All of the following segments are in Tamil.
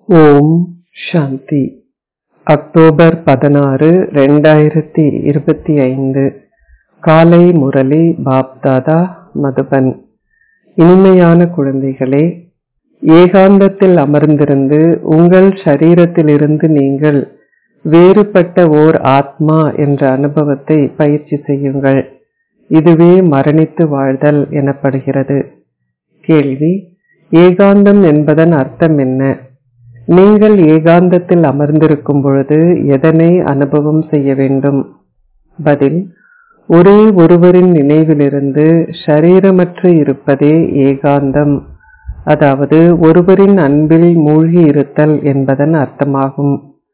ஓம் சாந்தி அக்டோபர் பதினாறு ரெண்டாயிரத்தி இருபத்தி ஐந்து காலை முரளி பாப்தாதா மதுபன் இனிமையான குழந்தைகளே ஏகாந்தத்தில் அமர்ந்திருந்து உங்கள் ஷரீரத்திலிருந்து நீங்கள் வேறுபட்ட ஓர் ஆத்மா என்ற அனுபவத்தை பயிற்சி செய்யுங்கள் இதுவே மரணித்து வாழ்தல் எனப்படுகிறது கேள்வி ஏகாந்தம் என்பதன் அர்த்தம் என்ன நீங்கள் ஏகாந்தத்தில் அமர்ந்திருக்கும் பொழுது எதனை அனுபவம் செய்ய வேண்டும் பதில் ஒரே ஒருவரின் நினைவிலிருந்து ஷரீரமற்று இருப்பதே ஏகாந்தம் அதாவது ஒருவரின் அன்பில் மூழ்கி இருத்தல் என்பதன் அர்த்தமாகும்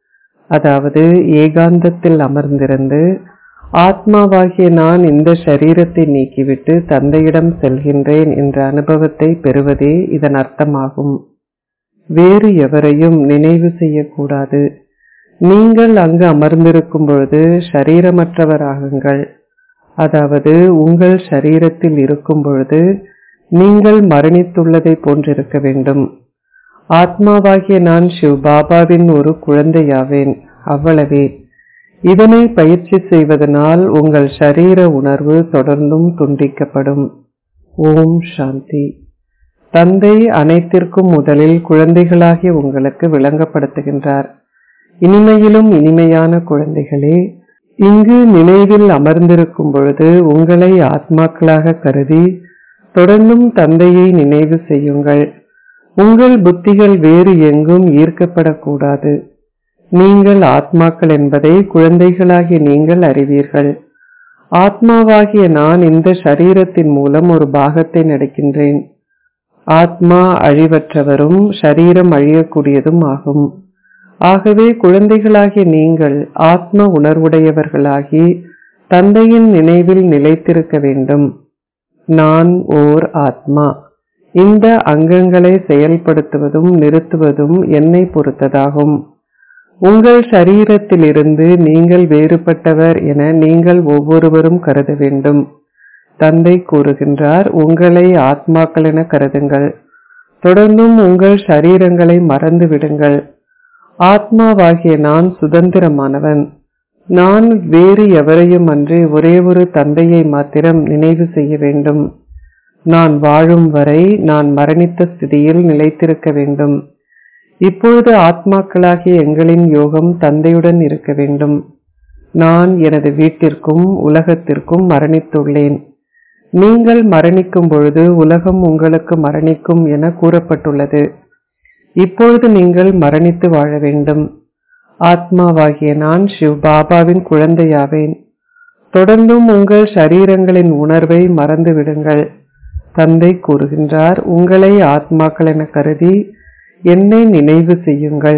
அதாவது ஏகாந்தத்தில் அமர்ந்திருந்து ஆத்மாவாகிய நான் இந்த ஷரீரத்தை நீக்கிவிட்டு தந்தையிடம் செல்கின்றேன் என்ற அனுபவத்தை பெறுவதே இதன் அர்த்தமாகும் வேறு எவரையும் நினைவு செய்யக்கூடாது நீங்கள் அங்கு அமர்ந்திருக்கும் பொழுது ஷரீரமற்றவராகுங்கள் அதாவது உங்கள் ஷரீரத்தில் இருக்கும் பொழுது நீங்கள் மரணித்துள்ளதை போன்றிருக்க வேண்டும் ஆத்மாவாகிய நான் சிவ் பாபாவின் ஒரு குழந்தையாவேன் அவ்வளவே இதனை பயிற்சி செய்வதனால் உங்கள் ஷரீர உணர்வு தொடர்ந்தும் துண்டிக்கப்படும் ஓம் சாந்தி தந்தை அனைத்திற்கும் முதலில் குழந்தைகளாகிய உங்களுக்கு விளங்கப்படுத்துகின்றார் இனிமையிலும் இனிமையான குழந்தைகளே இங்கு நினைவில் அமர்ந்திருக்கும் பொழுது உங்களை ஆத்மாக்களாக கருதி தொடர்ந்தும் தந்தையை நினைவு செய்யுங்கள் உங்கள் புத்திகள் வேறு எங்கும் ஈர்க்கப்படக்கூடாது நீங்கள் ஆத்மாக்கள் என்பதை குழந்தைகளாகிய நீங்கள் அறிவீர்கள் ஆத்மாவாகிய நான் இந்த ஷரீரத்தின் மூலம் ஒரு பாகத்தை நடக்கின்றேன் ஆத்மா அழிவற்றவரும் ஷரீரம் அழியக்கூடியதும் ஆகும் ஆகவே குழந்தைகளாகிய நீங்கள் ஆத்ம உணர்வுடையவர்களாகி தந்தையின் நினைவில் நிலைத்திருக்க வேண்டும் நான் ஓர் ஆத்மா இந்த அங்கங்களை செயல்படுத்துவதும் நிறுத்துவதும் என்னை பொறுத்ததாகும் உங்கள் ஷரீரத்திலிருந்து நீங்கள் வேறுபட்டவர் என நீங்கள் ஒவ்வொருவரும் கருத வேண்டும் தந்தை கூறுகின்றார் உங்களை ஆத்மாக்கள் என கருதுங்கள் தொடர்ந்தும் உங்கள் ஷரீரங்களை மறந்து விடுங்கள் ஆத்மாவாகிய நான் சுதந்திரமானவன் நான் வேறு எவரையும் அன்றி ஒரே ஒரு தந்தையை மாத்திரம் நினைவு செய்ய வேண்டும் நான் வாழும் வரை நான் மரணித்த ஸ்திதியில் நிலைத்திருக்க வேண்டும் இப்பொழுது ஆத்மாக்களாகிய எங்களின் யோகம் தந்தையுடன் இருக்க வேண்டும் நான் எனது வீட்டிற்கும் உலகத்திற்கும் மரணித்துள்ளேன் நீங்கள் மரணிக்கும் பொழுது உலகம் உங்களுக்கு மரணிக்கும் என கூறப்பட்டுள்ளது இப்பொழுது நீங்கள் மரணித்து வாழ வேண்டும் ஆத்மாவாகிய நான் சிவ் பாபாவின் குழந்தையாவேன் தொடர்ந்தும் உங்கள் ஷரீரங்களின் உணர்வை மறந்து விடுங்கள் தந்தை கூறுகின்றார் உங்களை ஆத்மாக்கள் என கருதி என்னை நினைவு செய்யுங்கள்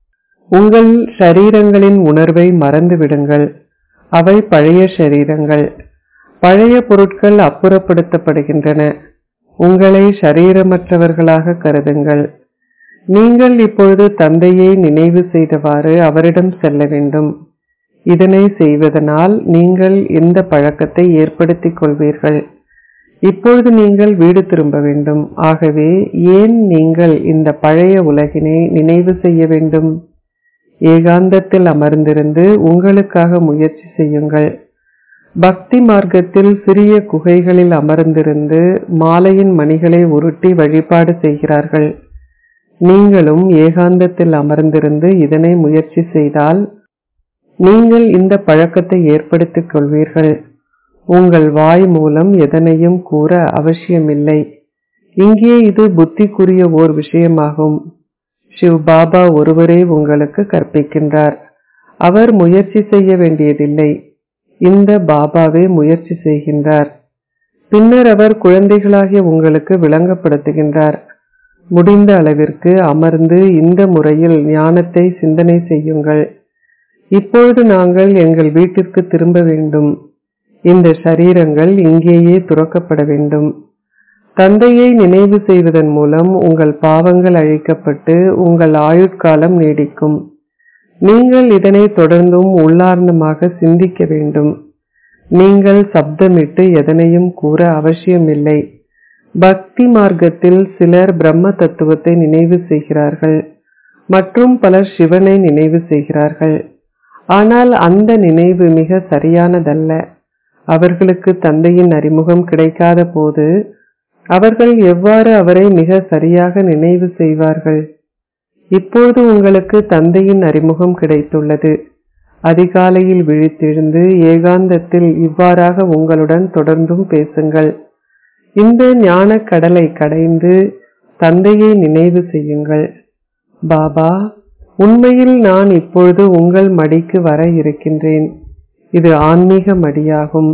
உங்கள் ஷரீரங்களின் உணர்வை மறந்து விடுங்கள் அவை பழைய ஷரீரங்கள் பழைய பொருட்கள் அப்புறப்படுத்தப்படுகின்றன உங்களை ஷரீரமற்றவர்களாக கருதுங்கள் நீங்கள் இப்பொழுது தந்தையை நினைவு செய்தவாறு அவரிடம் செல்ல வேண்டும் இதனை செய்வதனால் நீங்கள் இந்த பழக்கத்தை ஏற்படுத்திக் கொள்வீர்கள் இப்பொழுது நீங்கள் வீடு திரும்ப வேண்டும் ஆகவே ஏன் நீங்கள் இந்த பழைய உலகினை நினைவு செய்ய வேண்டும் ஏகாந்தத்தில் அமர்ந்திருந்து உங்களுக்காக முயற்சி செய்யுங்கள் பக்தி மார்க்கத்தில் சிறிய குகைகளில் அமர்ந்திருந்து மாலையின் மணிகளை உருட்டி வழிபாடு செய்கிறார்கள் நீங்களும் ஏகாந்தத்தில் அமர்ந்திருந்து இதனை முயற்சி செய்தால் நீங்கள் இந்த பழக்கத்தை ஏற்படுத்திக் கொள்வீர்கள் உங்கள் வாய் மூலம் எதனையும் கூற அவசியமில்லை இங்கே இது புத்திக்குரிய ஓர் விஷயமாகும் சிவ் பாபா ஒருவரே உங்களுக்கு கற்பிக்கின்றார் அவர் முயற்சி செய்ய வேண்டியதில்லை இந்த பாபாவே முயற்சி செய்கின்றார் பின்னர் அவர் குழந்தைகளாகிய உங்களுக்கு விளங்கப்படுத்துகின்றார் முடிந்த அளவிற்கு அமர்ந்து இந்த முறையில் ஞானத்தை சிந்தனை செய்யுங்கள் இப்பொழுது நாங்கள் எங்கள் வீட்டிற்கு திரும்ப வேண்டும் இந்த சரீரங்கள் இங்கேயே துறக்கப்பட வேண்டும் தந்தையை நினைவு செய்வதன் மூலம் உங்கள் பாவங்கள் அழிக்கப்பட்டு உங்கள் ஆயுட்காலம் நீடிக்கும் நீங்கள் இதனை தொடர்ந்தும் உள்ளார்ந்தமாக சிந்திக்க வேண்டும் நீங்கள் சப்தமிட்டு எதனையும் கூற அவசியமில்லை பக்தி மார்க்கத்தில் சிலர் பிரம்ம தத்துவத்தை நினைவு செய்கிறார்கள் மற்றும் பலர் சிவனை நினைவு செய்கிறார்கள் ஆனால் அந்த நினைவு மிக சரியானதல்ல அவர்களுக்கு தந்தையின் அறிமுகம் கிடைக்காத போது அவர்கள் எவ்வாறு அவரை மிக சரியாக நினைவு செய்வார்கள் இப்போது உங்களுக்கு தந்தையின் அறிமுகம் கிடைத்துள்ளது அதிகாலையில் விழித்தெழுந்து ஏகாந்தத்தில் இவ்வாறாக உங்களுடன் தொடர்ந்தும் பேசுங்கள் இந்த ஞான கடலை கடைந்து தந்தையை நினைவு செய்யுங்கள் பாபா உண்மையில் நான் இப்பொழுது உங்கள் மடிக்கு வர இருக்கின்றேன் இது ஆன்மீக மடியாகும்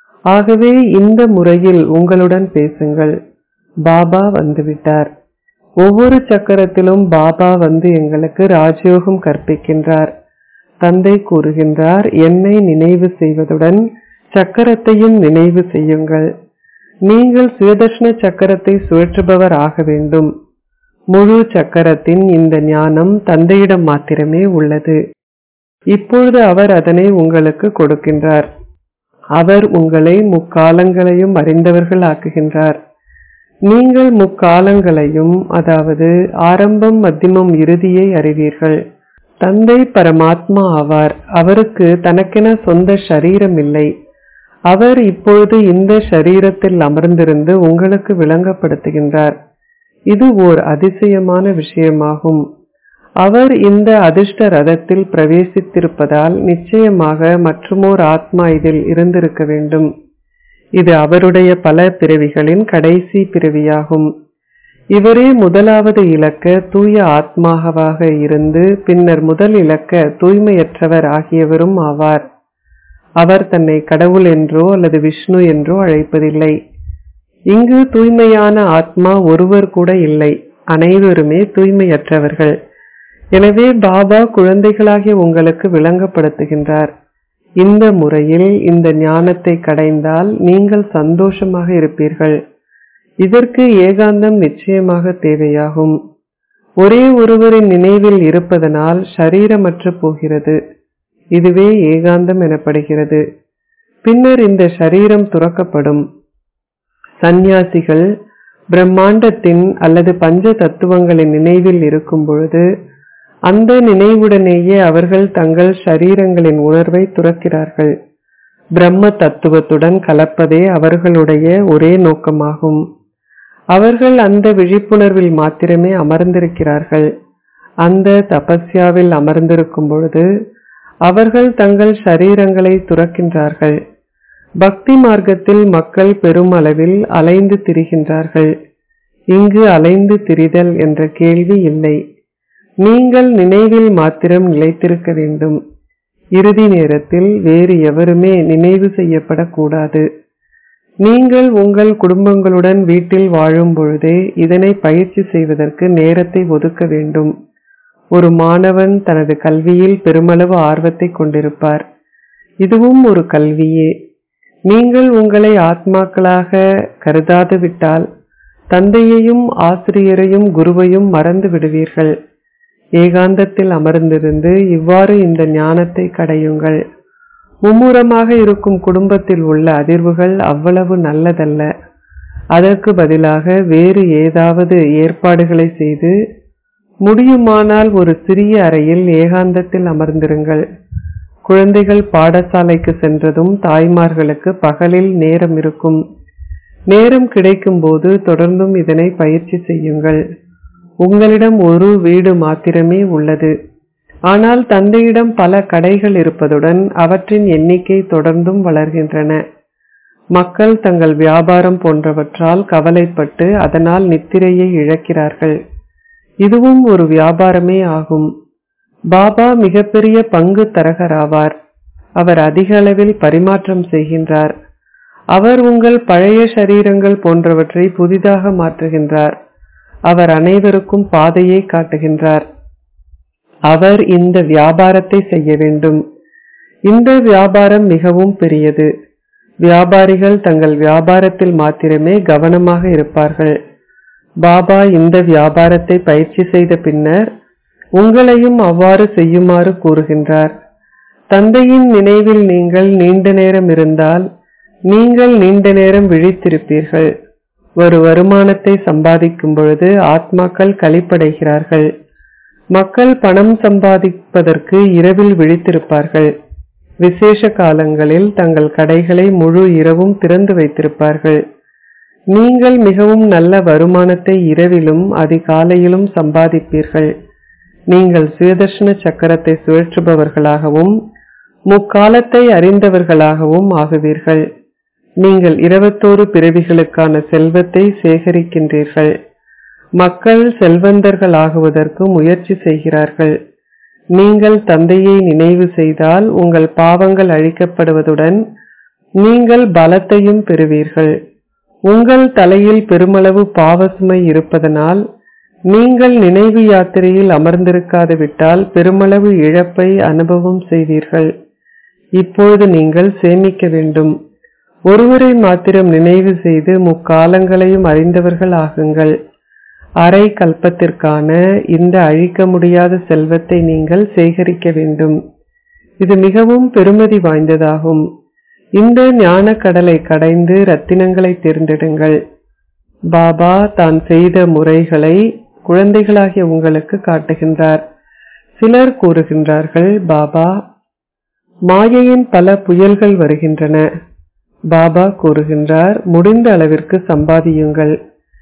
ஆகவே இந்த முறையில் உங்களுடன் பேசுங்கள் பாபா வந்துவிட்டார் ஒவ்வொரு சக்கரத்திலும் பாபா வந்து எங்களுக்கு ராஜயோகம் கற்பிக்கின்றார் தந்தை கூறுகின்றார் என்னை நினைவு செய்வதுடன் சக்கரத்தையும் நினைவு செய்யுங்கள் நீங்கள் சுயதர்ஷன சக்கரத்தை சுழற்றுபவர் ஆக வேண்டும் முழு சக்கரத்தின் இந்த ஞானம் தந்தையிடம் மாத்திரமே உள்ளது இப்பொழுது அவர் அதனை உங்களுக்கு கொடுக்கின்றார் அவர் உங்களை முக்காலங்களையும் அறிந்தவர்கள் ஆக்குகின்றார் நீங்கள் முக்காலங்களையும் அதாவது ஆரம்பம் மத்தியமம் இறுதியை அறிவீர்கள் தந்தை பரமாத்மா ஆவார் அவருக்கு தனக்கென சொந்த சரீரம் இல்லை அவர் இப்பொழுது இந்த ஷரீரத்தில் அமர்ந்திருந்து உங்களுக்கு விளங்கப்படுத்துகின்றார் இது ஓர் அதிசயமான விஷயமாகும் அவர் இந்த அதிர்ஷ்ட ரதத்தில் பிரவேசித்திருப்பதால் நிச்சயமாக மற்றுமோர் ஆத்மா இதில் இருந்திருக்க வேண்டும் இது அவருடைய பல பிறவிகளின் கடைசி பிறவியாகும் இவரே முதலாவது இலக்க தூய ஆத்மாவாக இருந்து பின்னர் முதல் இலக்க தூய்மையற்றவர் ஆகியவரும் ஆவார் அவர் தன்னை கடவுள் என்றோ அல்லது விஷ்ணு என்றோ அழைப்பதில்லை இங்கு தூய்மையான ஆத்மா ஒருவர் கூட இல்லை அனைவருமே தூய்மையற்றவர்கள் எனவே பாபா குழந்தைகளாகிய உங்களுக்கு விளங்கப்படுத்துகின்றார் இந்த முறையில் இந்த ஞானத்தை கடைந்தால் நீங்கள் சந்தோஷமாக இருப்பீர்கள் இதற்கு ஏகாந்தம் நிச்சயமாக தேவையாகும் ஒரே ஒருவரின் நினைவில் இருப்பதனால் ஷரீரமற்று போகிறது இதுவே ஏகாந்தம் எனப்படுகிறது பின்னர் இந்த ஷரீரம் துறக்கப்படும் சந்நியாசிகள் பிரம்மாண்டத்தின் அல்லது பஞ்ச தத்துவங்களின் நினைவில் இருக்கும் பொழுது அந்த நினைவுடனேயே அவர்கள் தங்கள் ஷரீரங்களின் உணர்வை துறக்கிறார்கள் பிரம்ம தத்துவத்துடன் கலப்பதே அவர்களுடைய ஒரே நோக்கமாகும் அவர்கள் அந்த விழிப்புணர்வில் மாத்திரமே அமர்ந்திருக்கிறார்கள் அந்த தபஸ்யாவில் அமர்ந்திருக்கும் பொழுது அவர்கள் தங்கள் ஷரீரங்களை துறக்கின்றார்கள் பக்தி மார்க்கத்தில் மக்கள் பெருமளவில் அலைந்து திரிகின்றார்கள் இங்கு அலைந்து திரிதல் என்ற கேள்வி இல்லை நீங்கள் நினைவில் மாத்திரம் நிலைத்திருக்க வேண்டும் இறுதி நேரத்தில் வேறு எவருமே நினைவு செய்யப்படக்கூடாது நீங்கள் உங்கள் குடும்பங்களுடன் வீட்டில் வாழும் பொழுதே இதனை பயிற்சி செய்வதற்கு நேரத்தை ஒதுக்க வேண்டும் ஒரு மாணவன் தனது கல்வியில் பெருமளவு ஆர்வத்தை கொண்டிருப்பார் இதுவும் ஒரு கல்வியே நீங்கள் உங்களை ஆத்மாக்களாக கருதாது விட்டால் தந்தையையும் ஆசிரியரையும் குருவையும் மறந்து விடுவீர்கள் ஏகாந்தத்தில் அமர்ந்திருந்து இவ்வாறு இந்த ஞானத்தை கடையுங்கள் மும்முரமாக இருக்கும் குடும்பத்தில் உள்ள அதிர்வுகள் அவ்வளவு நல்லதல்ல அதற்கு பதிலாக வேறு ஏதாவது ஏற்பாடுகளை செய்து முடியுமானால் ஒரு சிறிய அறையில் ஏகாந்தத்தில் அமர்ந்திருங்கள் குழந்தைகள் பாடசாலைக்கு சென்றதும் தாய்மார்களுக்கு பகலில் நேரம் இருக்கும் நேரம் கிடைக்கும் போது தொடர்ந்தும் இதனை பயிற்சி செய்யுங்கள் உங்களிடம் ஒரு வீடு மாத்திரமே உள்ளது ஆனால் தந்தையிடம் பல கடைகள் இருப்பதுடன் அவற்றின் எண்ணிக்கை தொடர்ந்தும் வளர்கின்றன மக்கள் தங்கள் வியாபாரம் போன்றவற்றால் கவலைப்பட்டு அதனால் நித்திரையை இழக்கிறார்கள் இதுவும் ஒரு வியாபாரமே ஆகும் பாபா மிகப்பெரிய பங்கு தரகராவார் அவர் அதிக அளவில் பரிமாற்றம் செய்கின்றார் அவர் உங்கள் பழைய சரீரங்கள் போன்றவற்றை புதிதாக மாற்றுகின்றார் அவர் அனைவருக்கும் பாதையை காட்டுகின்றார் அவர் இந்த வியாபாரத்தை செய்ய வேண்டும் இந்த வியாபாரம் மிகவும் பெரியது வியாபாரிகள் தங்கள் வியாபாரத்தில் மாத்திரமே கவனமாக இருப்பார்கள் பாபா இந்த வியாபாரத்தை பயிற்சி செய்த பின்னர் உங்களையும் அவ்வாறு செய்யுமாறு கூறுகின்றார் தந்தையின் நினைவில் நீங்கள் நீண்ட நேரம் இருந்தால் நீங்கள் நீண்ட நேரம் விழித்திருப்பீர்கள் ஒரு வருமானத்தை சம்பாதிக்கும் பொழுது ஆத்மாக்கள் கழிப்படைகிறார்கள் மக்கள் பணம் சம்பாதிப்பதற்கு இரவில் விழித்திருப்பார்கள் விசேஷ காலங்களில் தங்கள் கடைகளை முழு இரவும் திறந்து வைத்திருப்பார்கள் நீங்கள் மிகவும் நல்ல வருமானத்தை இரவிலும் அதிகாலையிலும் சம்பாதிப்பீர்கள் நீங்கள் சுயதர்ஷன சக்கரத்தை சுழற்றுபவர்களாகவும் முக்காலத்தை அறிந்தவர்களாகவும் ஆகுவீர்கள் நீங்கள் இருபத்தோரு பிறவிகளுக்கான செல்வத்தை சேகரிக்கின்றீர்கள் மக்கள் செல்வந்தர்கள் ஆகுவதற்கு முயற்சி செய்கிறார்கள் நீங்கள் தந்தையை நினைவு செய்தால் உங்கள் பாவங்கள் அழிக்கப்படுவதுடன் நீங்கள் பலத்தையும் பெறுவீர்கள் உங்கள் தலையில் பெருமளவு பாவசுமை இருப்பதனால் நீங்கள் நினைவு யாத்திரையில் அமர்ந்திருக்காது விட்டால் பெருமளவு இழப்பை அனுபவம் செய்வீர்கள் இப்பொழுது நீங்கள் சேமிக்க வேண்டும் ஒருவரை மாத்திரம் நினைவு செய்து முக்காலங்களையும் அறிந்தவர்கள் ஆகுங்கள் அரை கல்பத்திற்கான இந்த அழிக்க முடியாத செல்வத்தை நீங்கள் சேகரிக்க வேண்டும் இது மிகவும் பெருமதி வாய்ந்ததாகும் இந்த ஞான கடலை கடைந்து ரத்தினங்களை தேர்ந்தெடுங்கள் பாபா தான் செய்த முறைகளை குழந்தைகளாகிய உங்களுக்கு காட்டுகின்றார் சிலர் கூறுகின்றார்கள் பாபா மாயையின் பல புயல்கள் வருகின்றன பாபா கூறுகின்றார் முடிந்த அளவிற்கு சம்பாதியுங்கள்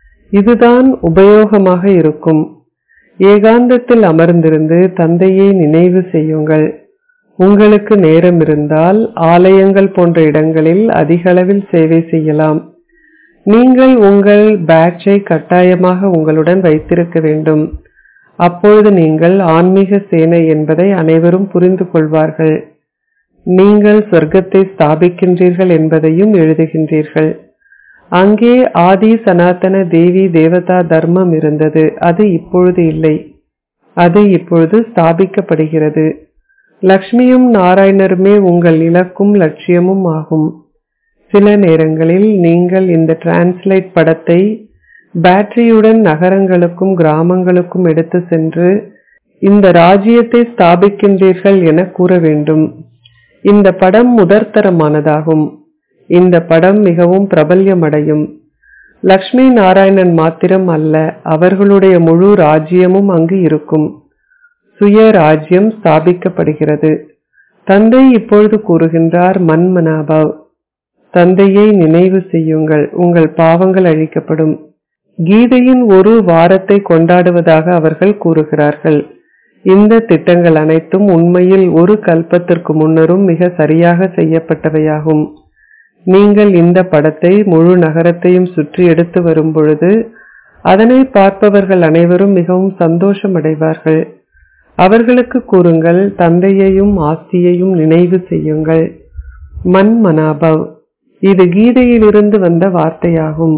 இதுதான் உபயோகமாக இருக்கும் ஏகாந்தத்தில் அமர்ந்திருந்து தந்தையை நினைவு செய்யுங்கள் உங்களுக்கு நேரம் இருந்தால் ஆலயங்கள் போன்ற இடங்களில் அதிக அளவில் சேவை செய்யலாம் நீங்கள் உங்கள் பேட்சை கட்டாயமாக உங்களுடன் வைத்திருக்க வேண்டும் அப்பொழுது நீங்கள் ஆன்மீக சேனை என்பதை அனைவரும் புரிந்து கொள்வார்கள் நீங்கள் சொர்க்கத்தை ஸ்தாபிக்கின்றீர்கள் என்பதையும் எழுதுகின்றீர்கள் அங்கே ஆதி சனாதன தேவி தேவதா தர்மம் இருந்தது அது இப்பொழுது இல்லை அது இப்பொழுது ஸ்தாபிக்கப்படுகிறது லக்ஷ்மியும் நாராயணருமே உங்கள் இலக்கும் லட்சியமும் ஆகும் சில நேரங்களில் நீங்கள் இந்த டிரான்ஸ்லேட் படத்தை பேட்டரியுடன் நகரங்களுக்கும் கிராமங்களுக்கும் எடுத்து சென்று இந்த ராஜ்யத்தை ஸ்தாபிக்கின்றீர்கள் என கூற வேண்டும் இந்த படம் முதற்தரமானதாகும் இந்த படம் மிகவும் பிரபல்யமடையும் லக்ஷ்மி நாராயணன் மாத்திரம் அல்ல அவர்களுடைய முழு ராஜ்யமும் அங்கு இருக்கும் சுய ராஜ்யம் ஸ்தாபிக்கப்படுகிறது தந்தை இப்பொழுது கூறுகின்றார் மன்மனாபவ் தந்தையை நினைவு செய்யுங்கள் உங்கள் பாவங்கள் அழிக்கப்படும் கீதையின் ஒரு வாரத்தை கொண்டாடுவதாக அவர்கள் கூறுகிறார்கள் இந்த திட்டங்கள் அனைத்தும் உண்மையில் ஒரு கல்பத்திற்கு முன்னரும் மிக சரியாக செய்யப்பட்டவையாகும் நீங்கள் இந்த படத்தை முழு நகரத்தையும் சுற்றி எடுத்து வரும் பொழுது அதனை பார்ப்பவர்கள் அனைவரும் மிகவும் சந்தோஷம் அடைவார்கள் அவர்களுக்கு கூறுங்கள் தந்தையையும் ஆஸ்தியையும் நினைவு செய்யுங்கள் மன் மனாபவ் இது கீதையிலிருந்து வந்த வார்த்தையாகும்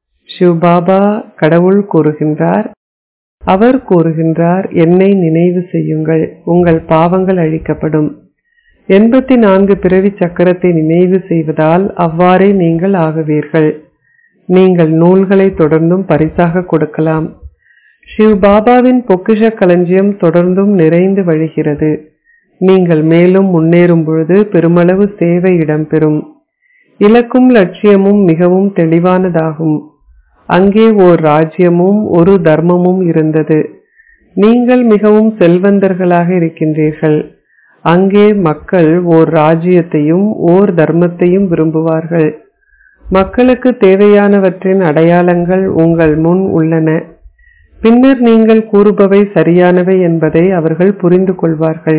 சிவபாபா கடவுள் கூறுகின்றார் அவர் கூறுகின்றார் என்னை நினைவு செய்யுங்கள் உங்கள் பாவங்கள் அழிக்கப்படும் எண்பத்தி நான்கு பிறவி சக்கரத்தை நினைவு செய்வதால் அவ்வாறே நீங்கள் ஆகுவீர்கள் நீங்கள் நூல்களை தொடர்ந்தும் பரிசாக கொடுக்கலாம் சிவ் பாபாவின் பொக்கிஷ களஞ்சியம் தொடர்ந்தும் நிறைந்து வழிகிறது நீங்கள் மேலும் முன்னேறும் பொழுது பெருமளவு சேவை இடம்பெறும் இலக்கும் லட்சியமும் மிகவும் தெளிவானதாகும் அங்கே ஓர் ராஜ்யமும் ஒரு தர்மமும் இருந்தது நீங்கள் மிகவும் செல்வந்தர்களாக இருக்கின்றீர்கள் அங்கே மக்கள் ஓர் ராஜ்யத்தையும் ஓர் தர்மத்தையும் விரும்புவார்கள் மக்களுக்கு தேவையானவற்றின் அடையாளங்கள் உங்கள் முன் உள்ளன பின்னர் நீங்கள் கூறுபவை சரியானவை என்பதை அவர்கள் புரிந்து கொள்வார்கள்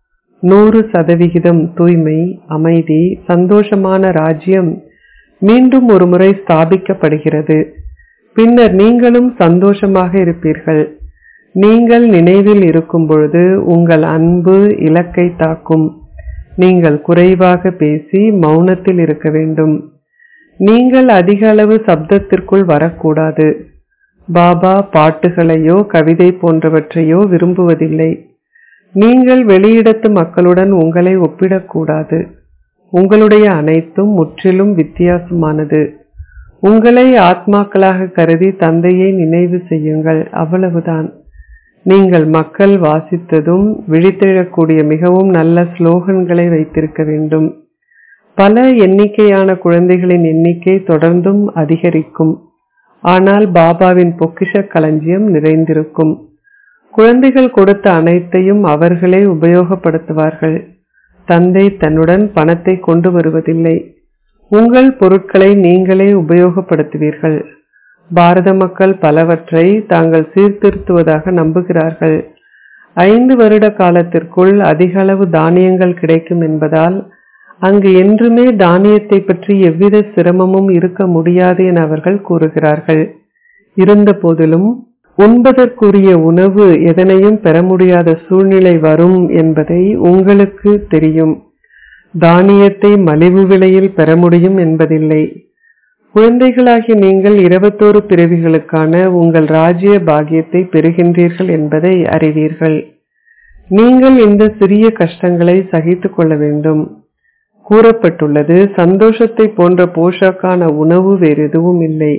நூறு சதவிகிதம் தூய்மை அமைதி சந்தோஷமான ராஜ்யம் மீண்டும் ஒருமுறை ஸ்தாபிக்கப்படுகிறது பின்னர் நீங்களும் சந்தோஷமாக இருப்பீர்கள் நீங்கள் நினைவில் இருக்கும் பொழுது உங்கள் அன்பு இலக்கை தாக்கும் நீங்கள் குறைவாக பேசி மௌனத்தில் இருக்க வேண்டும் நீங்கள் அதிக அளவு சப்தத்திற்குள் வரக்கூடாது பாபா பாட்டுகளையோ கவிதை போன்றவற்றையோ விரும்புவதில்லை நீங்கள் வெளியிடத்து மக்களுடன் உங்களை ஒப்பிடக்கூடாது உங்களுடைய அனைத்தும் முற்றிலும் வித்தியாசமானது உங்களை ஆத்மாக்களாக கருதி தந்தையை நினைவு செய்யுங்கள் அவ்வளவுதான் நீங்கள் மக்கள் வாசித்ததும் விழித்தெழக்கூடிய மிகவும் நல்ல ஸ்லோகன்களை வைத்திருக்க வேண்டும் பல எண்ணிக்கையான குழந்தைகளின் எண்ணிக்கை தொடர்ந்தும் அதிகரிக்கும் ஆனால் பாபாவின் பொக்கிஷ களஞ்சியம் நிறைந்திருக்கும் குழந்தைகள் கொடுத்த அனைத்தையும் அவர்களே உபயோகப்படுத்துவார்கள் தந்தை தன்னுடன் பணத்தை கொண்டு வருவதில்லை உங்கள் பொருட்களை நீங்களே உபயோகப்படுத்துவீர்கள் பாரத மக்கள் பலவற்றை தாங்கள் சீர்திருத்துவதாக நம்புகிறார்கள் ஐந்து வருட காலத்திற்குள் அதிக அளவு தானியங்கள் கிடைக்கும் என்பதால் அங்கு என்றுமே தானியத்தை பற்றி எவ்வித சிரமமும் இருக்க முடியாது என அவர்கள் கூறுகிறார்கள் இருந்த போதிலும் உண்பதற்குரிய உணவு எதனையும் பெற முடியாத சூழ்நிலை வரும் என்பதை உங்களுக்கு தெரியும் தானியத்தை மலிவு விலையில் பெற முடியும் என்பதில்லை குழந்தைகளாகி நீங்கள் இருபத்தோரு பிறவிகளுக்கான உங்கள் ராஜ்ய பாகியத்தை பெறுகின்றீர்கள் என்பதை அறிவீர்கள் நீங்கள் இந்த சிறிய கஷ்டங்களை சகித்துக் கொள்ள வேண்டும் கூறப்பட்டுள்ளது சந்தோஷத்தை போன்ற போஷாக்கான உணவு வேறு எதுவும் இல்லை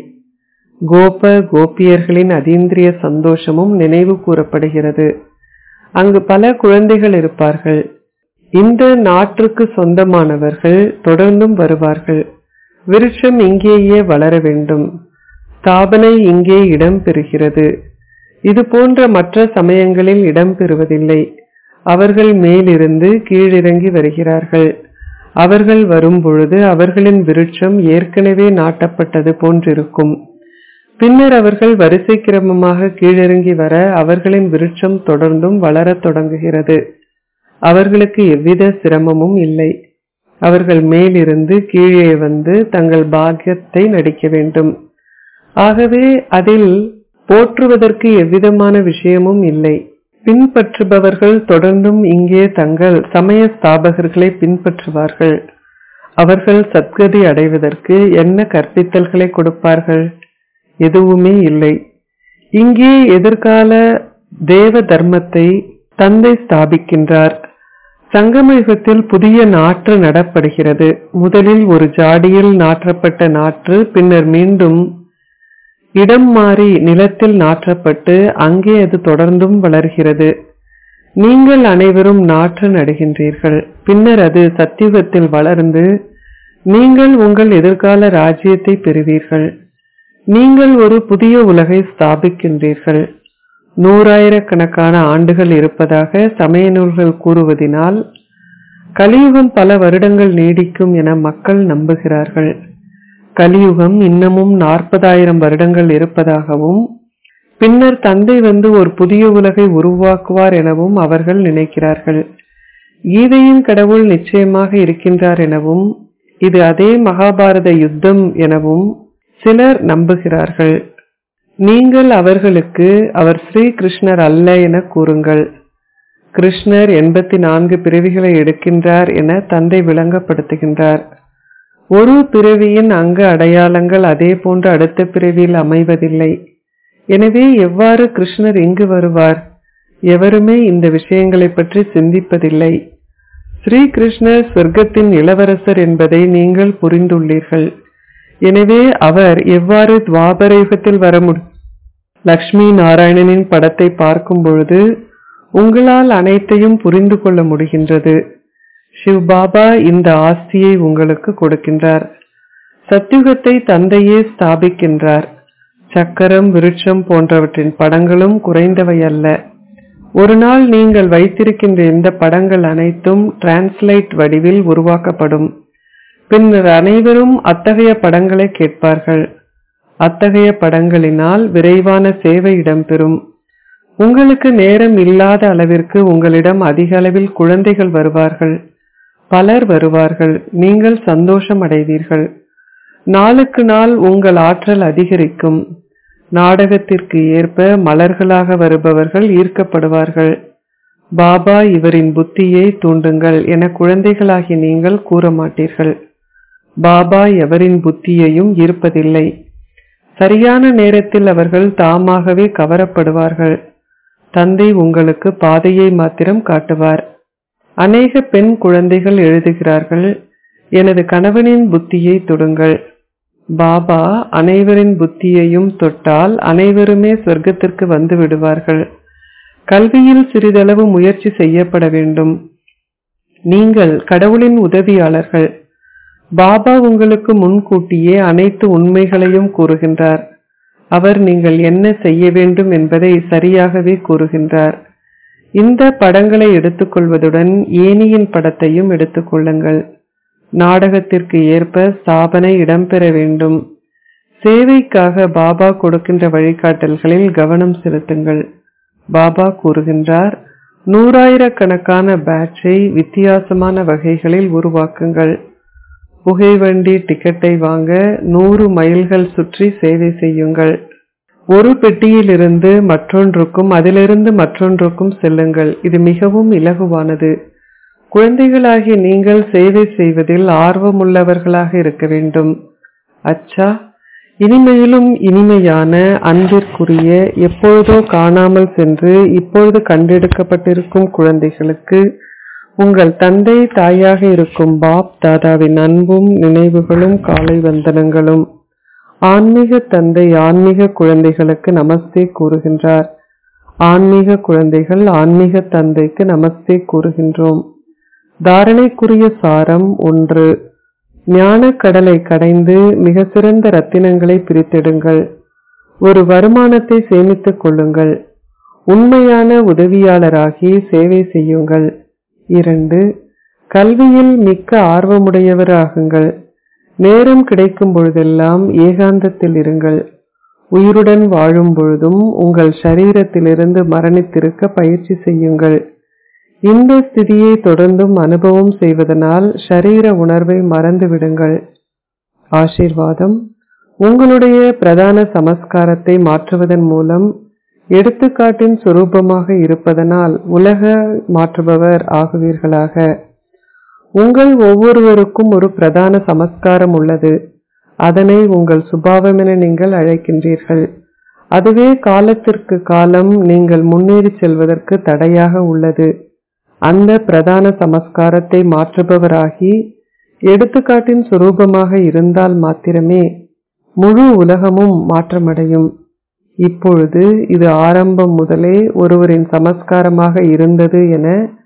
கோப கோபியர்களின் அதீந்திரிய சந்தோஷமும் நினைவு கூறப்படுகிறது அங்கு பல குழந்தைகள் இருப்பார்கள் இந்த நாட்டிற்கு சொந்தமானவர்கள் தொடர்ந்தும் வருவார்கள் விருட்சம் இங்கேயே வளர வேண்டும் ஸ்தாபனை இங்கே இடம் பெறுகிறது இது போன்ற மற்ற சமயங்களில் இடம் பெறுவதில்லை அவர்கள் மேலிருந்து கீழிறங்கி வருகிறார்கள் அவர்கள் வரும்பொழுது அவர்களின் விருட்சம் ஏற்கனவே நாட்டப்பட்டது போன்றிருக்கும் பின்னர் அவர்கள் வரிசை கிரமமாக கீழிறங்கி வர அவர்களின் விருட்சம் தொடர்ந்தும் வளரத் தொடங்குகிறது அவர்களுக்கு எவ்வித சிரமமும் இல்லை அவர்கள் மேலிருந்து கீழே வந்து தங்கள் பாக்கியத்தை நடிக்க வேண்டும் ஆகவே அதில் போற்றுவதற்கு எவ்விதமான விஷயமும் இல்லை பின்பற்றுபவர்கள் தொடர்ந்தும் இங்கே தங்கள் சமய ஸ்தாபகர்களை பின்பற்றுவார்கள் அவர்கள் சத்கதி அடைவதற்கு என்ன கற்பித்தல்களை கொடுப்பார்கள் எதுவுமே இல்லை இங்கே எதிர்கால தேவ தர்மத்தை தந்தை ஸ்தாபிக்கின்றார் சங்கமயுகத்தில் புதிய நாற்று நடப்படுகிறது முதலில் ஒரு ஜாடியில் நாற்றப்பட்ட நாற்று பின்னர் மீண்டும் இடம் மாறி நிலத்தில் நாற்றப்பட்டு அங்கே அது தொடர்ந்தும் வளர்கிறது நீங்கள் அனைவரும் நாற்று நடுகின்றீர்கள் பின்னர் அது சத்தியுகத்தில் வளர்ந்து நீங்கள் உங்கள் எதிர்கால ராஜ்யத்தை பெறுவீர்கள் நீங்கள் ஒரு புதிய உலகை ஸ்தாபிக்கின்றீர்கள் நூறாயிரக்கணக்கான ஆண்டுகள் இருப்பதாக சமய நூல்கள் கூறுவதினால் கலியுகம் பல வருடங்கள் நீடிக்கும் என மக்கள் நம்புகிறார்கள் கலியுகம் இன்னமும் நாற்பதாயிரம் வருடங்கள் இருப்பதாகவும் பின்னர் தந்தை வந்து ஒரு புதிய உலகை உருவாக்குவார் எனவும் அவர்கள் நினைக்கிறார்கள் கீதையின் கடவுள் நிச்சயமாக இருக்கின்றார் எனவும் இது அதே மகாபாரத யுத்தம் எனவும் சிலர் நம்புகிறார்கள் நீங்கள் அவர்களுக்கு அவர் ஸ்ரீ கிருஷ்ணர் அல்ல என கூறுங்கள் கிருஷ்ணர் எண்பத்தி நான்கு பிறவிகளை எடுக்கின்றார் என தந்தை விளங்கப்படுத்துகின்றார் ஒரு பிறவியின் அங்க அடையாளங்கள் அதே போன்று அடுத்த பிறவியில் அமைவதில்லை எனவே எவ்வாறு கிருஷ்ணர் இங்கு வருவார் எவருமே இந்த விஷயங்களை பற்றி சிந்திப்பதில்லை ஸ்ரீ கிருஷ்ணர் சொர்க்கத்தின் இளவரசர் என்பதை நீங்கள் புரிந்துள்ளீர்கள் எனவே அவர் எவ்வாறு துவாபர யுகத்தில் வர முடியும் லக்ஷ்மி நாராயணனின் படத்தை பார்க்கும் பொழுது உங்களால் அனைத்தையும் புரிந்து கொள்ள முடிகின்றது சிவ் பாபா இந்த ஆஸ்தியை உங்களுக்கு கொடுக்கின்றார் சத்யுகத்தை தந்தையே ஸ்தாபிக்கின்றார் சக்கரம் விருட்சம் போன்றவற்றின் படங்களும் குறைந்தவை அல்ல ஒரு நாள் நீங்கள் வைத்திருக்கின்ற இந்த படங்கள் அனைத்தும் டிரான்ஸ்லைட் வடிவில் உருவாக்கப்படும் பின்னர் அனைவரும் அத்தகைய படங்களை கேட்பார்கள் அத்தகைய படங்களினால் விரைவான சேவை இடம்பெறும் உங்களுக்கு நேரம் இல்லாத அளவிற்கு உங்களிடம் அதிக அளவில் குழந்தைகள் வருவார்கள் பலர் வருவார்கள் நீங்கள் சந்தோஷம் அடைவீர்கள் நாளுக்கு நாள் உங்கள் ஆற்றல் அதிகரிக்கும் நாடகத்திற்கு ஏற்ப மலர்களாக வருபவர்கள் ஈர்க்கப்படுவார்கள் பாபா இவரின் புத்தியை தூண்டுங்கள் என குழந்தைகளாகி நீங்கள் கூற மாட்டீர்கள் பாபா எவரின் புத்தியையும் ஈர்ப்பதில்லை சரியான நேரத்தில் அவர்கள் தாமாகவே கவரப்படுவார்கள் தந்தை உங்களுக்கு பாதையை மாத்திரம் காட்டுவார் அநேக பெண் குழந்தைகள் எழுதுகிறார்கள் எனது கணவனின் புத்தியை தொடுங்கள் பாபா அனைவரின் புத்தியையும் தொட்டால் அனைவருமே சொர்க்கத்திற்கு வந்து விடுவார்கள் கல்வியில் சிறிதளவு முயற்சி செய்யப்பட வேண்டும் நீங்கள் கடவுளின் உதவியாளர்கள் பாபா உங்களுக்கு முன்கூட்டியே அனைத்து உண்மைகளையும் கூறுகின்றார் அவர் நீங்கள் என்ன செய்ய வேண்டும் என்பதை சரியாகவே கூறுகின்றார் இந்த படங்களை எடுத்துக்கொள்வதுடன் ஏனியின் படத்தையும் எடுத்துக்கொள்ளுங்கள் நாடகத்திற்கு ஏற்ப ஸ்தாபனை இடம்பெற வேண்டும் சேவைக்காக பாபா கொடுக்கின்ற வழிகாட்டல்களில் கவனம் செலுத்துங்கள் பாபா கூறுகின்றார் நூறாயிரக்கணக்கான பேட்சை வித்தியாசமான வகைகளில் உருவாக்குங்கள் புகைவண்டி டிக்கெட்டை வாங்க நூறு மைல்கள் சுற்றி சேவை செய்யுங்கள் ஒரு பெட்டியிலிருந்து மற்றொன்றுக்கும் அதிலிருந்து மற்றொன்றுக்கும் செல்லுங்கள் இது மிகவும் இலகுவானது குழந்தைகளாகிய நீங்கள் சேவை செய்வதில் ஆர்வமுள்ளவர்களாக இருக்க வேண்டும் அச்சா இனிமையிலும் இனிமையான அன்பிற்குரிய எப்பொழுதோ காணாமல் சென்று இப்பொழுது கண்டெடுக்கப்பட்டிருக்கும் குழந்தைகளுக்கு உங்கள் தந்தை தாயாக இருக்கும் பாப் தாதாவின் அன்பும் நினைவுகளும் காலை வந்தனங்களும் ஆன்மீக தந்தை ஆன்மீக குழந்தைகளுக்கு நமஸ்தே கூறுகின்றார் ஆன்மீக குழந்தைகள் ஆன்மீக தந்தைக்கு நமஸ்தே கூறுகின்றோம் தாரணைக்குரிய சாரம் ஒன்று ஞான கடலை கடைந்து மிக சிறந்த ரத்தினங்களை பிரித்தெடுங்கள் ஒரு வருமானத்தை சேமித்துக் கொள்ளுங்கள் உண்மையான உதவியாளராகி சேவை செய்யுங்கள் இரண்டு கல்வியில் மிக்க ஆர்வமுடையவராகுங்கள் நேரம் கிடைக்கும் பொழுதெல்லாம் ஏகாந்தத்தில் இருங்கள் உயிருடன் வாழும் பொழுதும் உங்கள் சரீரத்திலிருந்து மரணித்திருக்க பயிற்சி செய்யுங்கள் இந்த ஸ்திதியை தொடர்ந்தும் அனுபவம் செய்வதனால் ஷரீர உணர்வை மறந்து விடுங்கள் ஆசீர்வாதம் உங்களுடைய பிரதான சமஸ்காரத்தை மாற்றுவதன் மூலம் எடுத்துக்காட்டின் சுரூபமாக இருப்பதனால் உலக மாற்றுபவர் ஆகுவீர்களாக உங்கள் ஒவ்வொருவருக்கும் ஒரு பிரதான சமஸ்காரம் உள்ளது அதனை உங்கள் சுபாவம் என நீங்கள் அழைக்கின்றீர்கள் அதுவே காலத்திற்கு காலம் நீங்கள் முன்னேறி செல்வதற்கு தடையாக உள்ளது அந்த பிரதான சமஸ்காரத்தை மாற்றுபவராகி எடுத்துக்காட்டின் சுரூபமாக இருந்தால் மாத்திரமே முழு உலகமும் மாற்றமடையும் இப்பொழுது இது ஆரம்பம் முதலே ஒருவரின் சமஸ்காரமாக இருந்தது என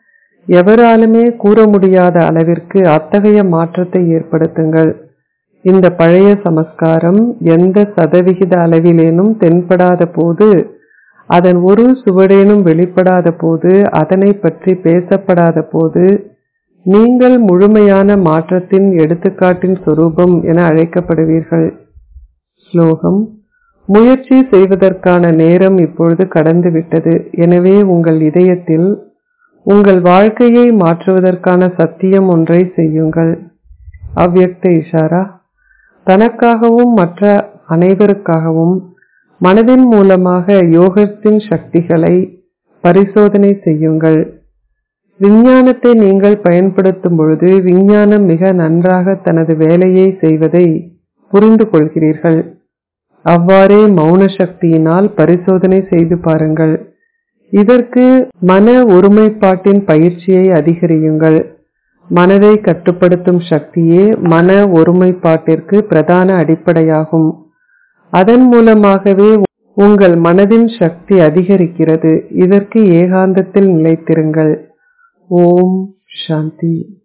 எவராலுமே கூற முடியாத அளவிற்கு அத்தகைய மாற்றத்தை ஏற்படுத்துங்கள் இந்த பழைய சமஸ்காரம் எந்த சதவிகித அளவிலேனும் தென்படாத போது அதன் ஒரு சுவடேனும் வெளிப்படாத போது அதனை பற்றி பேசப்படாத போது நீங்கள் முழுமையான மாற்றத்தின் எடுத்துக்காட்டின் சொரூபம் என அழைக்கப்படுவீர்கள் ஸ்லோகம் முயற்சி செய்வதற்கான நேரம் இப்பொழுது கடந்துவிட்டது எனவே உங்கள் இதயத்தில் உங்கள் வாழ்க்கையை மாற்றுவதற்கான சத்தியம் ஒன்றை செய்யுங்கள் அவ்யக்த இஷாரா தனக்காகவும் மற்ற அனைவருக்காகவும் மனதின் மூலமாக யோகத்தின் சக்திகளை பரிசோதனை செய்யுங்கள் விஞ்ஞானத்தை நீங்கள் பயன்படுத்தும் பொழுது விஞ்ஞானம் மிக நன்றாக தனது வேலையை செய்வதை புரிந்து கொள்கிறீர்கள் அவ்வாறே மௌன சக்தியினால் பரிசோதனை செய்து பாருங்கள் இதற்கு மன ஒருமைப்பாட்டின் பயிற்சியை அதிகரியுங்கள் மனதை கட்டுப்படுத்தும் சக்தியே மன ஒருமைப்பாட்டிற்கு பிரதான அடிப்படையாகும் அதன் மூலமாகவே உங்கள் மனதின் சக்தி அதிகரிக்கிறது இதற்கு ஏகாந்தத்தில் நிலைத்திருங்கள் ஓம் சாந்தி